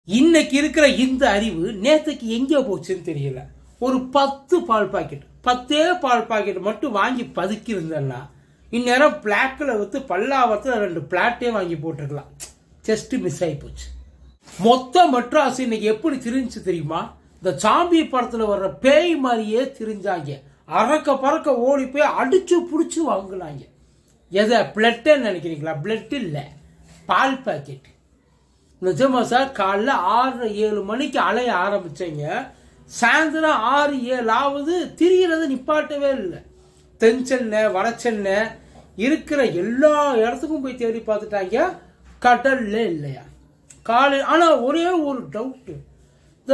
இன்னைக்கு இருக்கிற இந்த அறிவு நேத்துக்கு எங்கே போச்சுன்னு தெரியல ஒரு பத்து பால் பாக்கெட் பத்தே பால் பாக்கெட் மட்டும் வாங்கி பதுக்கி இருந்தேன்னா இந்நேரம் பிளாக்ல வித்து பல்லாவரத்தில் ரெண்டு பிளாட்டே வாங்கி போட்டிருக்கலாம் ஜஸ்ட் மிஸ் ஆகி போச்சு மொத்த மெட்ராஸ் இன்னைக்கு எப்படி திரிஞ்சு தெரியுமா இந்த சாம்பி படத்துல வர்ற பேய் மாதிரியே திரிஞ்சாங்க அறக்க பறக்க ஓடி போய் அடிச்சு புடிச்சு வாங்குனாங்க எதை பிளட்டுன்னு நினைக்கிறீங்களா பிளட் இல்லை பால் பாக்கெட் நிஜமா சார் காலைல ஆறு ஏழு மணிக்கு அலைய ஆரம்பிச்சீங்க சாயந்தரம் ஆறு ஏழு ஆகுது திரிகிறது நிப்பாட்டவே இல்லை தென்சென்னை வடசென்னை இருக்கிற எல்லா இடத்துக்கும் போய் தேடி பார்த்துட்டாங்க கடல்ல இல்லையா காலை ஆனால் ஒரே ஒரு டவுட்டு இந்த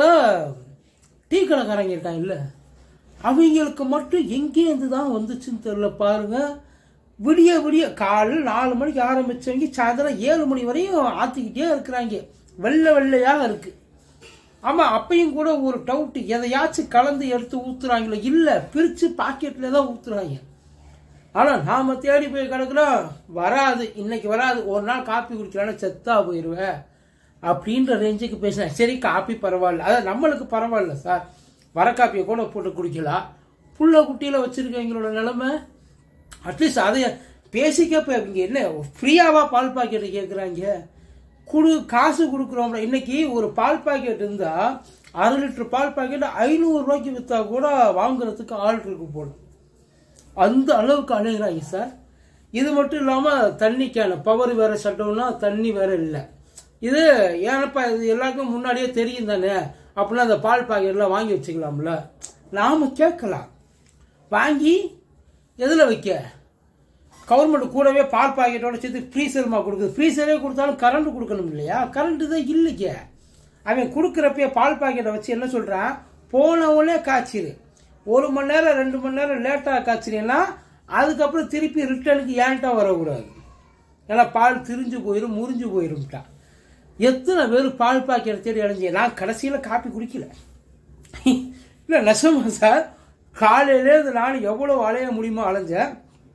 டீ கடைக்காரங்க இருக்காங்க இல்லை அவங்களுக்கு மட்டும் எங்கேருந்து தான் வந்துச்சுன்னு தெரியல பாருங்க விடிய விடிய காலையில் நாலு மணிக்கு ஆரம்பிச்சவங்க சாயந்தரம் ஏழு மணி வரையும் ஆற்றிக்கிட்டே இருக்கிறாங்க வெள்ளை வெள்ளையாக இருக்கு ஆமாம் அப்பயும் கூட ஒரு டவுட்டு எதையாச்சும் கலந்து எடுத்து ஊத்துறாங்களோ இல்லை பிரித்து பாக்கெட்டில் தான் ஊத்துறாங்க ஆனால் நாம தேடி போய் கிடக்குறோம் வராது இன்னைக்கு வராது ஒரு நாள் காப்பி குடிக்கலன்னா செத்தா போயிடுவேன் அப்படின்ற ரேஞ்சுக்கு பேசினேன் சரி காப்பி பரவாயில்ல அதான் நம்மளுக்கு பரவாயில்ல சார் வர காப்பியை கூட போட்டு குடிக்கலாம் புள்ள குட்டியில் வச்சுருக்கவங்களோட நிலமை அட்லீஸ்ட் அதை பேசிக்க இப்போ இங்கே என்ன ஃப்ரீயாவா பால் பாக்கெட்டு கேட்குறாங்க குடு காசு கொடுக்குறோம் இன்னைக்கு ஒரு பால் பாக்கெட் இருந்தால் அரை லிட்டர் பால் பாக்கெட் ஐநூறுரூவாய்க்கு விற்றா கூட வாங்குறதுக்கு ஆள் இருக்கு போல அந்த அளவுக்கு அணுகிறாங்க சார் இது மட்டும் இல்லாமல் தண்ணி கேன பவர் வேற சட்டம்னா தண்ணி வேற இல்லை இது ஏனப்பா இது எல்லாருக்கும் முன்னாடியே தெரியும் தானே அப்படின்னா அந்த பால் பாக்கெட்லாம் வாங்கி வச்சுக்கலாம்ல நாம கேட்கலாம் வாங்கி எதில் வைக்க கவர்மெண்ட் கூடவே பால் பாக்கெட்டோட சேர்த்து ஃப்ரீசருமா கொடுக்குது ஃப்ரீசரே கொடுத்தாலும் கரண்ட் கொடுக்கணும் இல்லையா கரண்ட் தான் இல்லைங்க அவன் கொடுக்குறப்பயே பால் பாக்கெட்டை வச்சு என்ன சொல்கிறான் போனவனே காய்ச்சிரு ஒரு மணி நேரம் ரெண்டு மணி நேரம் லேட்டாக காய்ச்சினீங்கன்னா அதுக்கப்புறம் திருப்பி ரிட்டர்னுக்கு ஏன்ட்டா வரக்கூடாது ஏன்னா பால் திரிஞ்சு போயிடும் முறிஞ்சு போயிரும்ட்டான் எத்தனை பேர் பால் பாக்கெட் தேடி அடைஞ்சு நான் கடைசியில் காப்பி குடிக்கல இல்லை நெசமா சார் காலையிலேருந்து நான் எவ்வளோ அலைய முடியுமோ அலைஞ்சேன்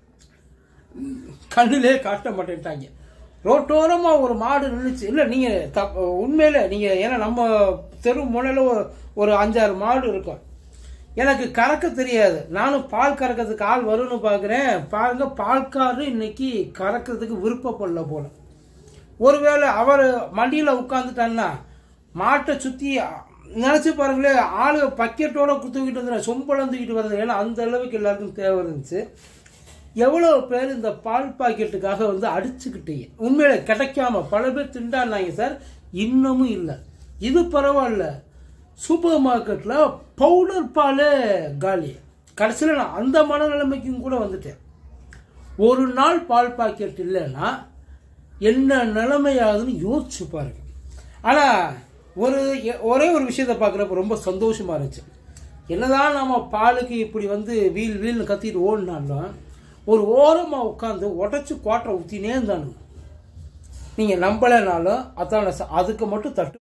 கண்ணிலே காட்ட மாட்டேன்ட்டாங்க ரோட்டோரமாக ஒரு மாடு நின்றுச்சு இல்லை நீங்கள் தப் உண்மையில நீங்கள் ஏன்னா நம்ம தெரு முனையில் ஒரு ஒரு அஞ்சாறு மாடு இருக்கும் எனக்கு கறக்க தெரியாது நானும் பால் கறக்கிறதுக்கு ஆள் வரும்னு பார்க்குறேன் பாருங்க பால்காரரு இன்னைக்கு கறக்கிறதுக்கு விருப்பப்படல போல ஒருவேளை அவர் மண்டியில் உட்காந்துட்டான்னா மாட்டை சுற்றி நினச்சி பாருங்களேன் ஆளு பக்கெட்டோட தூக்கிட்டு வந்து சொம்பளம் தூக்கிட்டு வருது ஏன்னா அந்த அளவுக்கு எல்லாருக்கும் தேவை இருந்துச்சு எவ்வளோ பேர் இந்த பால் பாக்கெட்டுக்காக வந்து அடிச்சுக்கிட்டீங்க உண்மையில கிடைக்காம பல பேர் திண்டாடினாங்க சார் இன்னமும் இல்லை இது பரவாயில்ல சூப்பர் மார்க்கெட்டில் பவுடர் பாலே காலி கடைசியில் நான் அந்த மனநிலைமைக்கும் கூட வந்துட்டேன் ஒரு நாள் பால் பாக்கெட் இல்லைன்னா என்ன நிலைமையாகுதுன்னு யோசிச்சு பாருங்க ஆனால் ஒரு ஒரே ஒரு விஷயத்தை பார்க்குறப்ப ரொம்ப சந்தோஷமாக இருந்துச்சு என்னதான் நம்ம பாலுக்கு இப்படி வந்து வீல் வீல்னு கத்திட்டு ஓடினாலும் ஒரு ஓரமாக உட்காந்து உடச்சி கோட்டை ஊற்றினே இருந்தானுங்க நீங்கள் நம்பலைனாலும் அதான் அதுக்கு மட்டும் தட்டு